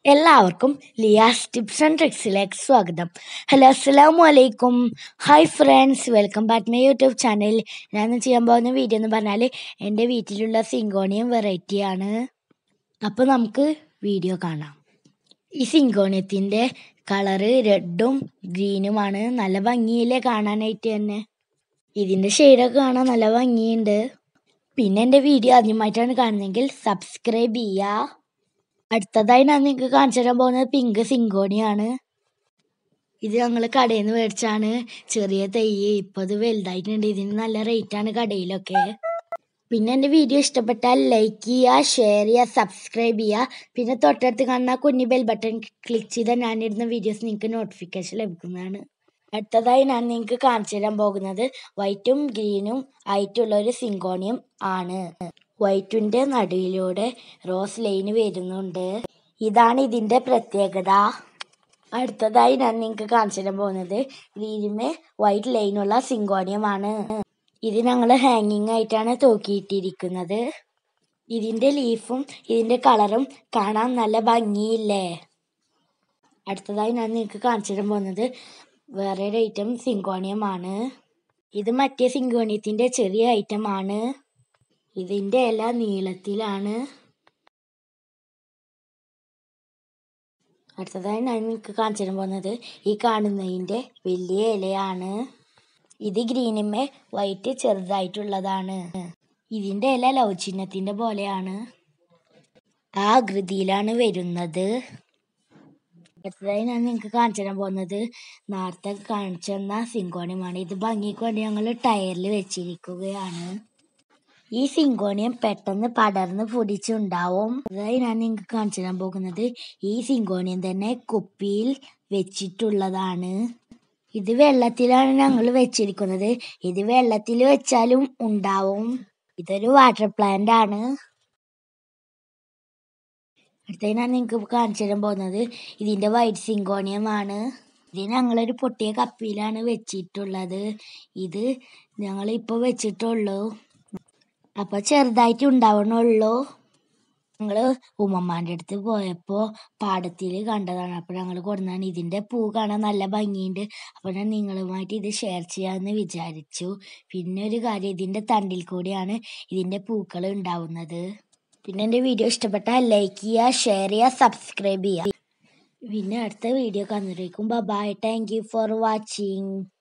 എല്ലാവർക്കും ലിയാസ് tips and ട്രിക്സിലേക്ക് സ്വാഗതം hello അസ്സലാമു അലൈക്കും hi friends welcome back my YouTube channel ഞാൻ ചെയ്യാൻ പോകുന്ന വീഡിയോ എന്ന് പറഞ്ഞാൽ എൻ്റെ വീട്ടിലുള്ള സിങ്കോണിയം വെറൈറ്റിയാണ് അപ്പോൾ നമുക്ക് വീഡിയോ കാണാം ഈ സിങ്കോണിയത്തിൻ്റെ കളറ് റെഡും ഗ്രീനുമാണ് നല്ല ഭംഗിയില്ലേ കാണാനായിട്ട് തന്നെ ഇതിൻ്റെ ഷെയ്ഡൊക്കെ കാണാൻ നല്ല ഭംഗിയുണ്ട് പിന്നെ എൻ്റെ വീഡിയോ ആദ്യമായിട്ടാണ് കാണുന്നതെങ്കിൽ സബ്സ്ക്രൈബ് ചെയ്യുക അടുത്തതായി ഞാൻ നിങ്ങൾക്ക് കാണിച്ചു തരാൻ പോകുന്നത് പിങ്ക് സിങ്കോണിയാണ് ഇത് ഞങ്ങൾ കടയിൽ നിന്ന് മേടിച്ചാണ് ചെറിയ തൈ ഇപ്പം ഇത് വലുതായിട്ടുണ്ട് ഇതിന് നല്ല റേറ്റാണ് കടയിലൊക്കെ പിന്നെ എൻ്റെ വീഡിയോ ഇഷ്ടപ്പെട്ടാൽ ലൈക്ക് ചെയ്യുക ഷെയർ ചെയ്യുക സബ്സ്ക്രൈബ് ചെയ്യുക പിന്നെ തൊട്ടടുത്ത് കാണുന്ന കുഞ്ഞി ബെൽ ബട്ടൺ ക്ലിക്ക് ചെയ്താൽ ഞാനിടുന്ന വീഡിയോസ് നിങ്ങൾക്ക് നോട്ടിഫിക്കേഷൻ ലഭിക്കുന്നതാണ് അടുത്തതായി ഞാൻ നിങ്ങൾക്ക് കാണിച്ചു തരാൻ പോകുന്നത് വൈറ്റും ഗ്രീനും ആയിട്ടുള്ള ഒരു സിങ്കോണിയം ആണ് വൈറ്റിൻ്റെ നടുവിലൂടെ റോസ് ലൈന് വരുന്നുണ്ട് ഇതാണ് ഇതിൻ്റെ പ്രത്യേകത അടുത്തതായി ഞാൻ നിങ്ങൾക്ക് കാണിച്ചു തരാൻ പോകുന്നത് ഗ്രീനുമേ വൈറ്റ് ലൈനുള്ള സിങ്കോണിയമാണ് ഇത് ഞങ്ങൾ ഹാങ്ങിങ് ആയിട്ടാണ് തൂക്കിയിട്ടിരിക്കുന്നത് ഇതിൻ്റെ ലീഫും ഇതിൻ്റെ കളറും കാണാൻ നല്ല ഭംഗിയില്ലേ അടുത്തതായി ഞാൻ നിങ്ങൾക്ക് കാണിച്ചു തരാൻ പോകുന്നത് വേറെ ഒരു ഐറ്റം സിങ്കോണിയമാണ് ഇത് മറ്റേ സിങ്കോണിയത്തിൻ്റെ ചെറിയ ഐറ്റം ആണ് ഇതിൻ്റെ ഇല നീളത്തിലാണ് അടുത്തതായി ഞാൻ നിങ്ങൾക്ക് കാണിച്ചു തരാൻ പോകുന്നത് ഈ കാണുന്നതിൻ്റെ വലിയ ഇലയാണ് ഇത് ഗ്രീനിമേ വൈറ്റ് ചെറുതായിട്ടുള്ളതാണ് ഇതിൻ്റെ ഇല ലവ് ചിഹ്നത്തിൻ്റെ പോലെയാണ് ആ ആകൃതിയിലാണ് വരുന്നത് അടുത്തതായി ഞാൻ നിങ്ങൾക്ക് കാണിച്ചു തരാൻ പോകുന്നത് നേരത്തെ കാണിച്ചു തന്ന സിങ്കോണിയമാണ് ഇത് ഭംഗിക്ക് വേണ്ടി ഞങ്ങൾ ടയറിൽ വെച്ചിരിക്കുകയാണ് ഈ സിങ്കോണിയം പെട്ടെന്ന് പടർന്ന് പൊടിച്ചുണ്ടാവും അതായി ഞാൻ നിങ്ങൾക്ക് കാണിച്ചു തരാൻ പോകുന്നത് ഈ സിങ്കോണിയം തന്നെ കുപ്പിയിൽ വെച്ചിട്ടുള്ളതാണ് ഇത് വെള്ളത്തിലാണ് ഞങ്ങൾ വെച്ചിരിക്കുന്നത് ഇത് വെള്ളത്തിൽ വെച്ചാലും ഉണ്ടാവും ഇതൊരു വാട്ടർ പ്ലാന്റ് ആണ് അടുത്തത് ഞാൻ നിങ്ങൾക്ക് കാണിച്ചു തരാൻ പോകുന്നത് ഇതിൻ്റെ വൈറ്റ് സിങ്കോണിയമാണ് ഇത് ഞങ്ങളൊരു പൊട്ടിയ കപ്പിയിലാണ് വെച്ചിട്ടുള്ളത് ഇത് ഞങ്ങൾ ഇപ്പോൾ വെച്ചിട്ടുള്ളൂ അപ്പോൾ ചെറുതായിട്ട് ഉണ്ടാവണുള്ളൂ ഞങ്ങൾ ഉമ്മമ്മാൻ്റെ അടുത്ത് പോയപ്പോൾ പാടത്തിൽ കണ്ടതാണ് അപ്പോൾ ഞങ്ങൾ കൊടുന്നതാണ് ഇതിൻ്റെ പൂ കാണാൻ നല്ല ഭംഗിയുണ്ട് അപ്പോൾ ഞാൻ നിങ്ങളുമായിട്ട് ഇത് ഷെയർ ചെയ്യാമെന്ന് വിചാരിച്ചു പിന്നെ ഒരു കാര്യം ഇതിൻ്റെ തണ്ടിൽ കൂടിയാണ് ഇതിൻ്റെ പൂക്കൾ ഉണ്ടാവുന്നത് പിന്നെ എൻ്റെ വീഡിയോ ഇഷ്ടപ്പെട്ടാൽ ലൈക്ക് ചെയ്യുക ഷെയർ ചെയ്യുക സബ്സ്ക്രൈബ് ചെയ്യുക പിന്നെ അടുത്ത വീഡിയോ കാണുന്നതായിരിക്കും bye thank you for watching